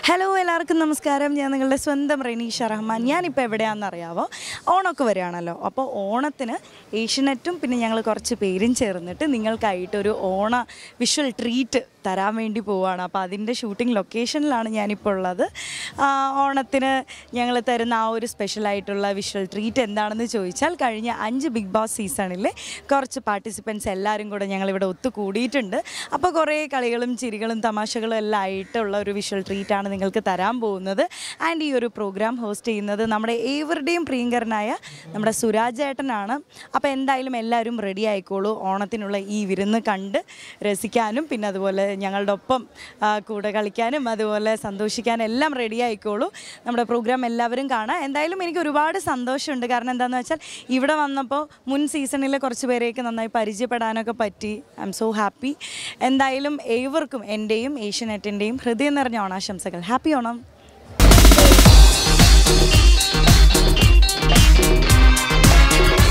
hello എല്ലാവർക്കും നമസ്കാരം ഞാൻ നിങ്ങളുടെ സ്വന്തം റെനീഷ റഹ്മാൻ ഞാനിപ്പോൾ എവിടെയാണെന്ന് അറിയാവോ ഓണമൊക്കെ വരികയാണല്ലോ അപ്പോൾ ഓണത്തിന് ഏഷ്യനെറ്റും പിന്നെ ഞങ്ങൾ കുറച്ച് പേരും ചേർന്നിട്ട് നിങ്ങൾക്കായിട്ടൊരു ഓണ വിഷ്വൽ ട്രീറ്റ് തരാൻ വേണ്ടി പോവുകയാണ് അപ്പോൾ അതിൻ്റെ ഷൂട്ടിംഗ് ലൊക്കേഷനിലാണ് ഞാനിപ്പോൾ ഉള്ളത് ആ, ഓണത്തിന് ഞങ്ങൾ തരുന്ന ആ ഒരു സ്പെഷ്യലായിട്ടുള്ള വിഷ്വൽ ട്രീറ്റ് എന്താണെന്ന് ചോദിച്ചാൽ കഴിഞ്ഞ അഞ്ച് ബിഗ് ബോസ് സീസണിൽ കുറച്ച് പാർട്ടിസിപ്പൻസ് എല്ലാവരും കൂടെ ഞങ്ങളിവിടെ ഒത്തുകൂടിയിട്ടുണ്ട് അപ്പോൾ കുറേ കളികളും ചിരികളും തമാശകളും എല്ലാം ആയിട്ടുള്ള ഒരു വിഷ്വൽ ട്രീറ്റാണ് നിങ്ങൾക്ക് തരാൻ പോകുന്നത് ആൻഡ് ഈ ഒരു പ്രോഗ്രാം ഹോസ്റ്റ് ചെയ്യുന്നത് നമ്മുടെ ഏവരുടെയും പ്രിയങ്കരനായ നമ്മുടെ സുരാജ് ഏട്ടനാണ് അപ്പോൾ എന്തായാലും എല്ലാവരും റെഡി ആയിക്കോളൂ ഓണത്തിനുള്ള ഈ വിരുന്ന് കണ്ട് രസിക്കാനും പിന്നെ അതുപോലെ ഞങ്ങളുടെ ഒപ്പം ആ, കൂടെ കളിക്കാനും അതുപോലെ സന്തോഷിക്കാനും എല്ലാം റെഡി ആയിക്കോളൂ നമ്മുടെ പ്രോഗ്രാം എല്ലാവരും കാണാം എന്തായാലും എനിക്ക് ഒരുപാട് സന്തോഷമുണ്ട് കാരണം എന്താണെന്ന് വെച്ചാൽ ഇവിടെ വന്നപ്പോൾ മുൻ സീസണിലെ കുറച്ച് പേരെയൊക്കെ നന്നായി പരിചയപ്പെടാനൊക്കെ പറ്റി ഐ എം സോ ഹാപ്പി എന്തായാലും ഏവർക്കും എൻ്റെയും ഏഷ്യനെറ്റിൻ്റെയും ഹൃദയം നിറഞ്ഞ ഓണാശംസകൾ ഹാപ്പി ഓണം